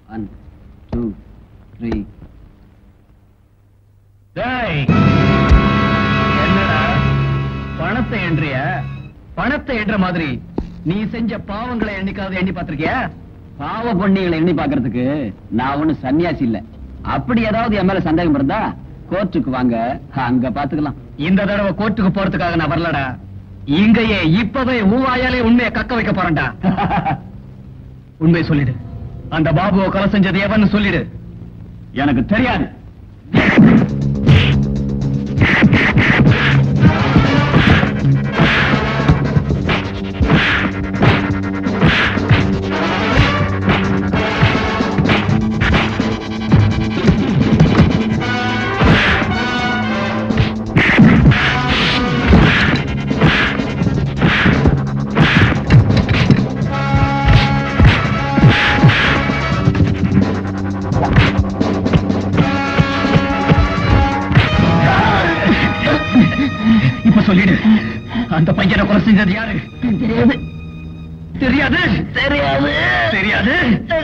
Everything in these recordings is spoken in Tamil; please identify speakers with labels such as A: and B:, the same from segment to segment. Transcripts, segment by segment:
A: ஒன் டூ த்ரீ
B: டேய் என்னடா பணத்தை எண்றிய பணத்தை என்ற மாதிரி நீ செஞ்ச பாவங்களை என்னைக்காவது எண்ணி பார்த்திருக்கியா
A: பாவ பொண்ணிகளை எண்ணி பாக்குறதுக்கு நான் ஒண்ணு சன்னியாசி இல்ல அப்படி ஏதாவது என் மேல சந்தேகம் இருந்தா கோர்ட்டுக்கு வாங்க அங்க பாத்துக்கலாம்
B: இந்த தடவை கோர்ட்டுக்கு போறதுக்காக நான் வரலடா இங்கேயே இப்பவே ஊவாயாலே உண்மையை கக்க வைக்க போறேன்டா உண்மையை சொல்லிடு அந்த பாபுவை கொலை செஞ்சது எவன்னு சொல்லிடு
A: எனக்கு தெரியாது
B: இப்ப சொல்லிடு அந்த பையனை கொலை செஞ்சது யாரு தெரியாது தெரியாது தெரியாது தெரியாது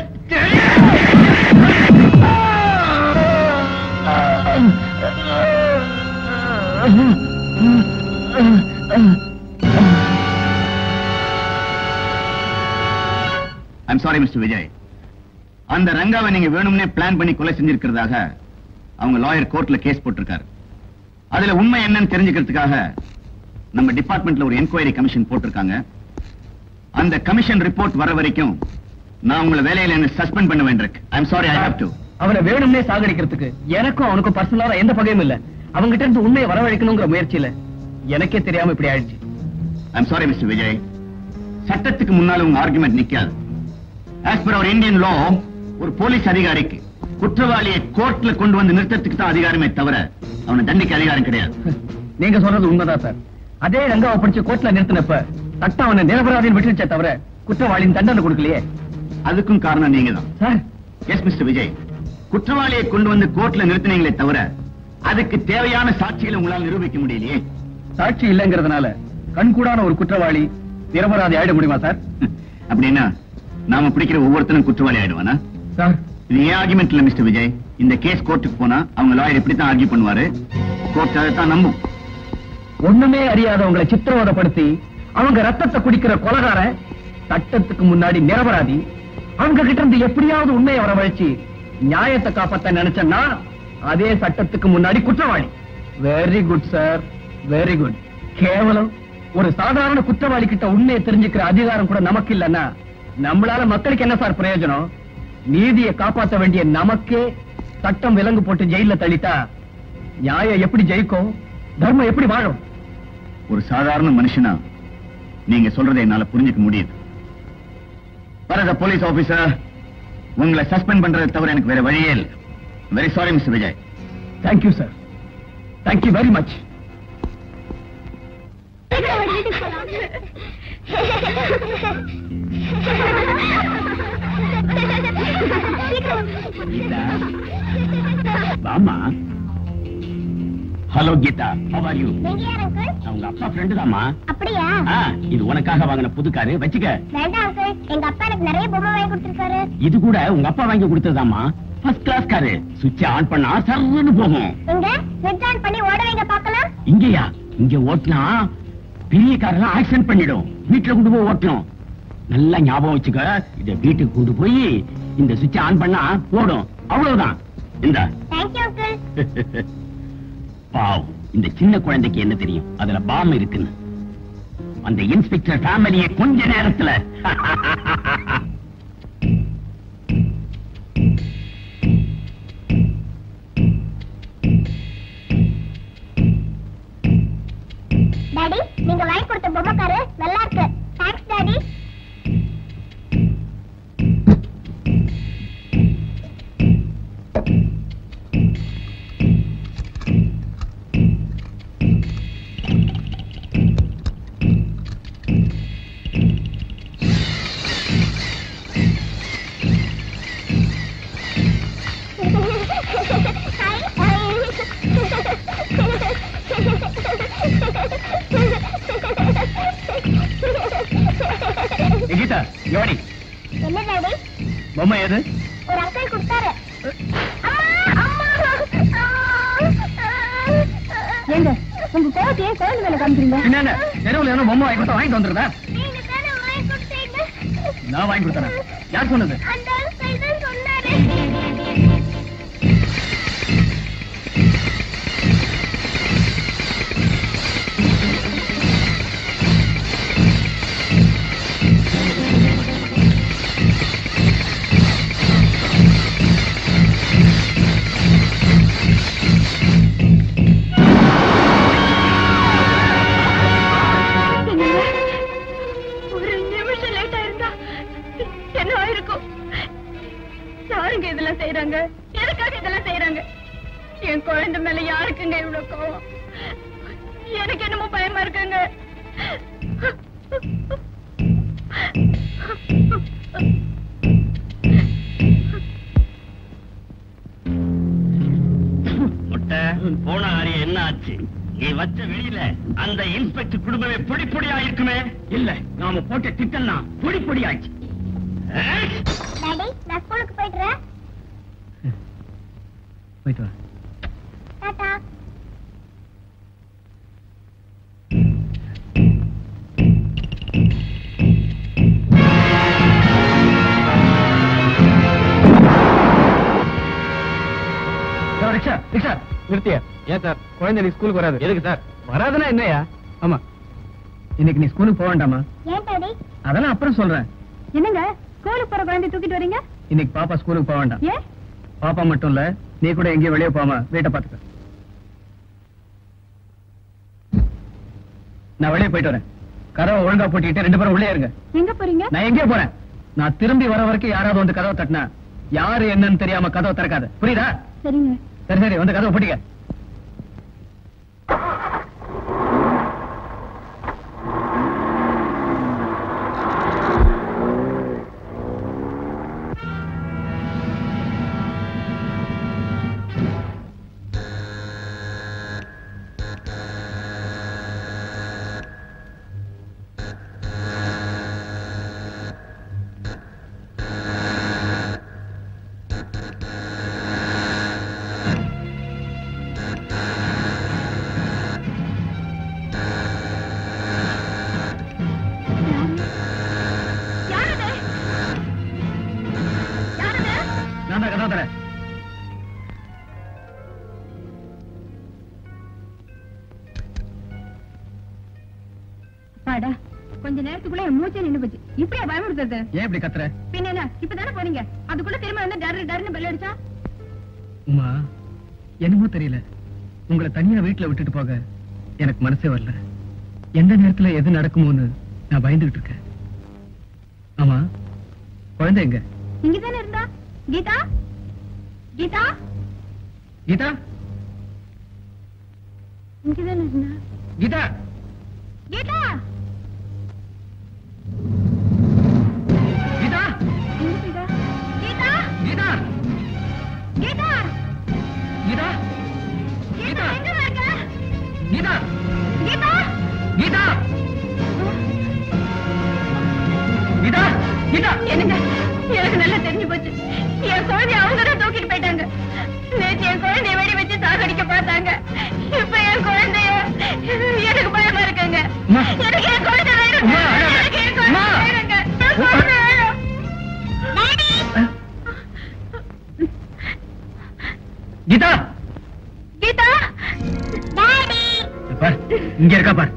C: ஐம் சாரி மிஸ்டர் விஜய் அந்த ரங்காவை நீங்க வேணும்னே பிளான் பண்ணி கொலை செஞ்சிருக்கிறதாக அவங்க லாயர் கோர்ட்ல கேஸ் போட்டிருக்காரு அதுல உண்மை என்னன்னு தெரிஞ்சுக்கிறதுக்காக நம்ம டிபார்ட்மெண்ட்ல ஒரு என்கொயரி கமிஷன் போட்டிருக்காங்க அந்த கமிஷன் ரிப்போர்ட் வர வரைக்கும் நான் உங்களை வேலையில என்ன சஸ்பெண்ட் பண்ண வேண்டியிருக்கு I'm sorry I have to
B: அவனை வேணும்னே சாகடிக்கிறதுக்கு எனக்கும் அவனுக்கும் பர்சனலா எந்த பகையும் இல்ல அவங்கிட்ட இருந்து உண்மையை வரவழைக்கணுங்கிற முயற்சியில எனக்கே தெரியாம இப்படி ஆயிடுச்சு
C: ஐம் சாரி மிஸ்டர் விஜய் சட்டத்துக்கு முன்னால உங்க ஆர்குமெண்ட் நிக்காது as per our Indian law ஒரு போலீஸ் அதிகாரிக்கு குற்றவாளியை கோர்ட்ல கொண்டு வந்து நிறுத்தத்துக்கு தான் அதிகாரமே தவிர அவனை தண்டிக்க அதிகாரம் கிடையாது
B: நீங்க சொல்றது உண்மைதான் சார் அதே ரங்காவை பிடிச்சு கோர்ட்ல நிறுத்தினப்ப சட்டம் அவனை நிரபராதின்னு விட்டுச்சே தவிர குற்றவாளியின் தண்டனை கொடுக்கலையே
C: அதுக்கும் காரணம் நீங்க தான்
B: சார்
C: எஸ் மிஸ்டர் விஜய் குற்றவாளியை கொண்டு வந்து கோர்ட்ல நிறுத்தினீங்களே தவிர அதுக்கு தேவையான சாட்சிகளை உங்களால் நிரூபிக்க முடியலையே
B: சாட்சி இல்லைங்கிறதுனால கண்கூடான ஒரு குற்றவாளி நிரபராதி ஆயிட முடியுமா சார்
C: அப்படின்னா நாம பிடிக்கிற ஒவ்வொருத்தரும் குற்றவாளி ஆயிடுவானா
B: சார்
C: இது ஏன் ஆர்குமெண்ட் இல்ல மிஸ்டர் விஜய் இந்த கேஸ் கோர்ட்டுக்கு போனா அவங்க லாயர் இப்படித்தான் ஆர்கியூ பண்ணுவாரு கோர்ட் அதைத்தான் நம்பும்
B: ஒண்ணுமே அறியாதவங்களை சித்திரவதைப்படுத்தி அவங்க ரத்தத்தை குடிக்கிற கொலகாரன் சட்டத்துக்கு முன்னாடி நிரபராதி அவங்க கிட்ட இருந்து எப்படியாவது உண்மையை வரவழைச்சு நியாயத்தை காப்பாத்த நினைச்சேன்னா அதே சட்டத்துக்கு முன்னாடி குற்றவாளி very good sir very good கேவலம் ஒரு சாதாரண குற்றவாளி கிட்ட உண்மையை தெரிஞ்சுக்கிற அதிகாரம் கூட நமக்கு இல்லைன்னா நம்மளால மக்களுக்கு என்ன சார் பிரயோஜனம் நீதியை காப்பாத்த வேண்டிய நமக்கே சட்டம் விலங்கு போட்டு ஜெயில தள்ளிட்டா நியாயம் எப்படி ஜெயிக்கும் தர்மம் எப்படி வாழும்
C: ஒரு சாதாரண மனுஷனா நீங்க சொல்றதை என்னால புரிஞ்சுக்க முடியுது வரத போலீஸ் ஆபீசர் உங்களை சஸ்பெண்ட் பண்றதை தவிர எனக்கு வேற வழியே இல்லை very sorry mister Vijay
B: thank you sir thank you very much
A: வாமா hello Geetha how are you
D: நீங்க யார் uncle?
A: நான் உங்க அப்பா ஃப்ரெண்டு தாமா
D: அப்படியா
A: இது உனக்காக வாங்கின புது காரு வச்சுக்க
D: வேண்டாம் uncle. எங்க அப்பா எனக்கு நிறைய பொம்மை வாங்கி கொடுத்திருக்காரு
A: இது கூட உங்க அப்பா வாங்கி கொடுத்ததாமா ஃபர்ஸ்ட் கிளாஸ் காரு சுவிட்ச் ஆன் பண்ணா சர்ன்னு போகும்
D: எங்க ஸ்விட்ச் ஆன் பண்ணி ஓட வைங்க பார்க்கலாம்
A: இங்கயா இங்க ஓட்டினா பெரிய காரெல்லாம் ஆக்சிடென்ட் பண்ணிடும் வீட்டுல கொண்டு போய் ஓட்டணும் நல்லா ஞாபகம் வச்சுக்க இத வீட்டுக்கு கொண்டு போய் இந்த சுவிட்ச் ஆன் பண்ணா ஓடும் அவ்வளவுதான் இந்த
D: தேங்க்யூ அங்கிள்
A: பாவம் இந்த சின்ன குழந்தைக்கு என்ன தெரியும் அதுல பாம் இருக்குன்னு அந்த இன்ஸ்பெக்டர் ஃபேமிலியை கொஞ்ச நேரத்துல
D: டாடி நீங்க வாங்கி கொடுத்த பொம்மை காரு நல்லா இருக்கு தேங்க்ஸ் டாடி
B: கீதா யோடி
D: என்ன டாடி
B: பொம்மை எது
D: ஒரு அங்கிள் கொடுத்தாரு அம்மா, அம்மா, ஏங்க உங்க கோவத்தையே குழந்தை மேல காமிக்கிறீங்க
B: என்னங்க தெருவுல ஏதோ பொம்மை வாங்கி கொடுத்தா வாங்கிட்டு வந்துருதா
D: நீங்க தானே வாங்கி கொடுத்தீங்க
B: நான் வாங்கி கொடுத்தேன் யார் சொன்னது
D: அந்த அங்கிள் தான் சொன்னாரு
E: ஒரு நிமிஷம் லேட்டா இருந்தா என்ன ஆயிருக்கும் யாருங்க இதெல்லாம் செய்யறாங்க எதுக்காக இதெல்லாம் செய்யறாங்க என் குழந்தை மேல யாருக்குங்க இவ்வளவு கோவம் எனக்கு என்னமோ பயமா இருக்குங்க
A: முட்டை போன ஆரிய என்ன ஆச்சு நீ வச்ச வெளியில அந்த இன்ஸ்பெக்டர் குடும்பமே பொடி பொடியா இருக்குமே இல்ல நாம போட்ட திட்டம்லாம் பொடி பொடி ஆச்சு
D: டாடி நான் ஸ்கூலுக்கு போயிட்டுறேன்
B: போயிட்டு வா
D: டாடா
B: சார், ரிக்ஷா ரிக்ஷா நிறுத்திய ஏன் சார் குழந்தை நீ ஸ்கூலுக்கு வராது எதுக்கு சார் வராதுன்னா என்னையா ஆமா இன்னைக்கு நீ ஸ்கூலுக்கு போக வேண்டாமா
D: ஏன் டாடி
B: அதெல்லாம் அப்புறம் சொல்றேன்
E: என்னங்க ஸ்கூலுக்கு போற குழந்தை தூக்கிட்டு வரீங்க
B: இன்னைக்கு பாப்பா ஸ்கூலுக்கு போக வேண்டாம்
E: ஏன்
B: பாப்பா மட்டும் இல்ல நீ கூட எங்கேயும் வெளியே போகாம வீட்டை பாத்துக்க நான் வெளியே போயிட்டு வரேன் கதவை ஒழுங்கா பூட்டிட்டு ரெண்டு பேரும் உள்ளே இருங்க
E: எங்க போறீங்க
B: நான் எங்கே போறேன் நான் திரும்பி வர வரைக்கும் யாராவது வந்து கதவை தட்டினா யாரு என்னன்னு தெரியாம கதவை திறக்காத புரியுதா
E: சரிங்க
B: சரி சரி வந்து கதவை பூட்டிக்க
E: யாரது யாரது
B: நான் தான் கதவை தரேன்
E: பாடா கொஞ்ச நேரத்துக்குள்ள என் மூச்சே நின்னு போச்சு இப்படியா பயமுறுத்துறது
B: ஏன் இப்படி கத்துற
E: பின்ன என்ன இப்பதானே போனீங்க அதுக்குள்ள திரும்ப வந்து டரு டருன்னு பெல் அடிச்சா
B: உமா என்னமோ தெரியல உங்களை தனியா வீட்டுல விட்டுட்டு போக எனக்கு மனசே வரல எந்த நேரத்துல எது நடக்குமோன்னு நான் பயந்துகிட்டு இருக்கேன் ஆமா குழந்தை எங்க
E: இங்கதானே இருந்தா கீதா கீதா
B: கீதா
E: இங்கதானே இருந்தா
B: கீதா
E: கீதா
B: கீதா
E: எங்க போயிட்டா கீதா
B: கீதா
E: கீதா
B: கீதா
E: கீதா எங்க இருக்க
B: கீதா
E: கீதா
B: கீதா கீதா கீதா
E: என்னங்க எனக்கு நல்லா தெரிஞ்சு போச்சு என் குழந்தைய அவங்க தான் தூக்கிட்டு போயிட்டாங்க நேற்று என் குழந்தைய வெடி வச்சு சாகடிக்க பார்த்தாங்க இப்ப என் குழந்தைய எனக்கு பயமா இருக்குங்க
B: அம்மா.
E: எனக்கு என் குழந்தை வேணும்
B: அம்மா, அழாத.
E: எனக்கு என்
B: அம்மா.
E: குழந்தை வேணுங்க என் குழந்தை வேணும்
B: கீதா
E: கீதா
D: டாடி
B: பார் இங்க இருக்கா பார்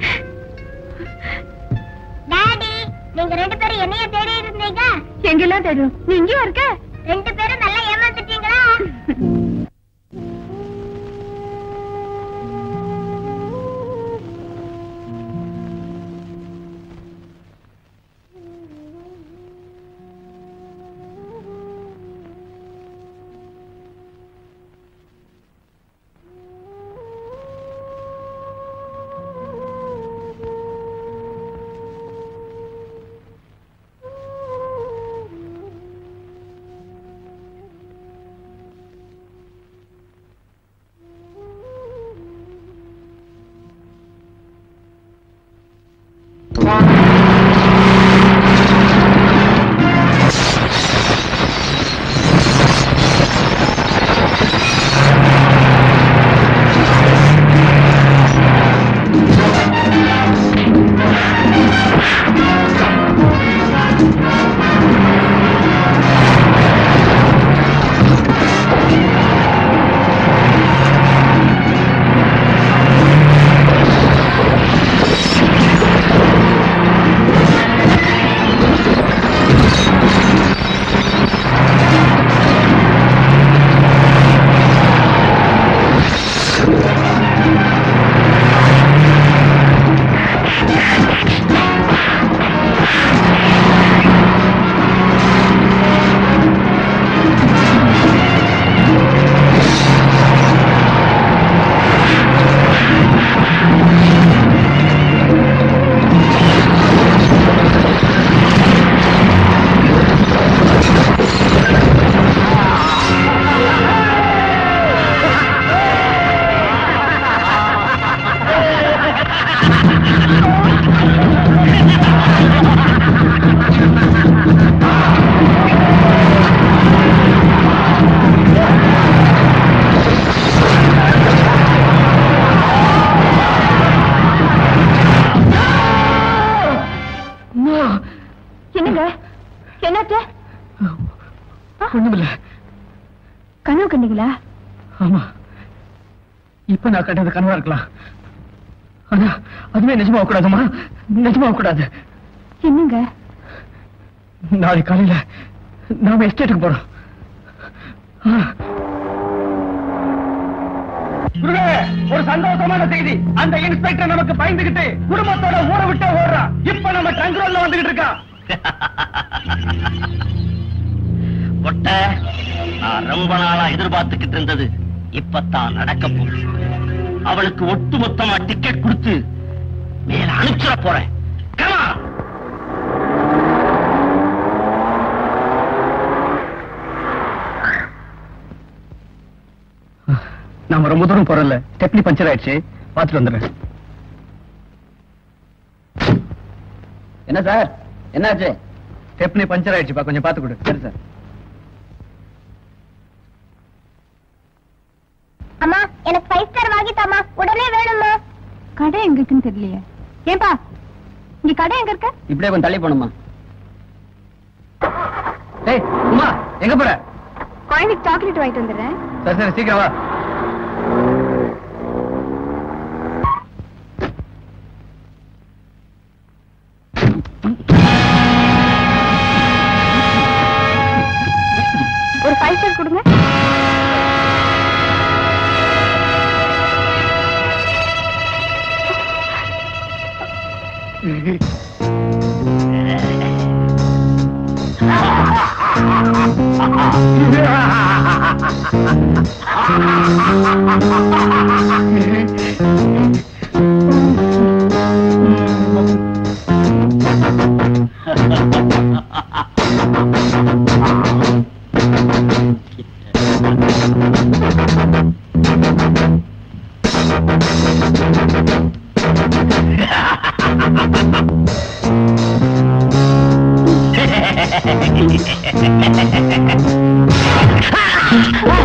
D: டாடி நீங்க ரெண்டு பேரும் என்னைய தேடி இருந்தீங்க
E: எங்கெல்லாம் தெரியும் நீ இங்கேயா இருக்க
D: ரெண்டு பேரும் நல்லா ஏமாந்துட்டீங்களா
B: ஒண்ணுமில்ல
E: கனவு கண்டீங்களா
B: ஆமா இப்ப நான் கண்டது கனவா இருக்கலாம் ஆனா அதுவே நிஜமாக கூடாதுமா நிஜமாக கூடாது
E: என்னங்க
B: நாளை காலையில நாம எஸ்டேட்டுக்கு போறோம் ஆ. குருவே, ஒரு சந்தோஷமான செய்தி அந்த இன்ஸ்பெக்டர் நமக்கு பயந்துகிட்டு குடும்பத்தோட ஊற விட்டு ஓடுறான் இப்ப நம்ம ட்ரங்க் ரோட்ல வந்துகிட்டு இருக்கான்
A: ஒட்ட நான் ரொம்ப நாளா எதிர்பார்த்துக்கிட்டு இருந்தது இப்பத்தான் நடக்க போகுது அவளுக்கு ஒட்டுமொத்தமா டிக்கெட் கொடுத்து மேல அனுப்பிச்சிட போறேன் Come on.
B: நாம ரொம்ப தூரம் போறோம்ல ஸ்டெப்னி பஞ்சர் ஆயிடுச்சு பாத்துட்டு வந்துடுறேன்
F: என்ன சார் என்னாச்சு
B: ஸ்டெப்னி பஞ்சர் ஆயிடுச்சுப்பா கொஞ்சம் பாத்து கொடு
F: சரி சார்
D: அம்மா எனக்கு ஃபைவ் ஸ்டார் வாங்கித்தாமா உடனே வேணும்மா
E: கடை எங்க இருக்குன்னு தெரியலையே ஏன்பா இங்க கடை எங்க இருக்கு
F: இப்படியே கொஞ்சம் தள்ளி போணுமா
B: டேய் உமா எங்க போற
E: குழந்தைக்கு சாக்லேட் வாங்கிட்டு வந்துடுறேன்
B: சரி சரி சீக்கிரம் வா
E: ஒரு ஃபைவ் ஸ்டார் கொடுங்க
A: Ah!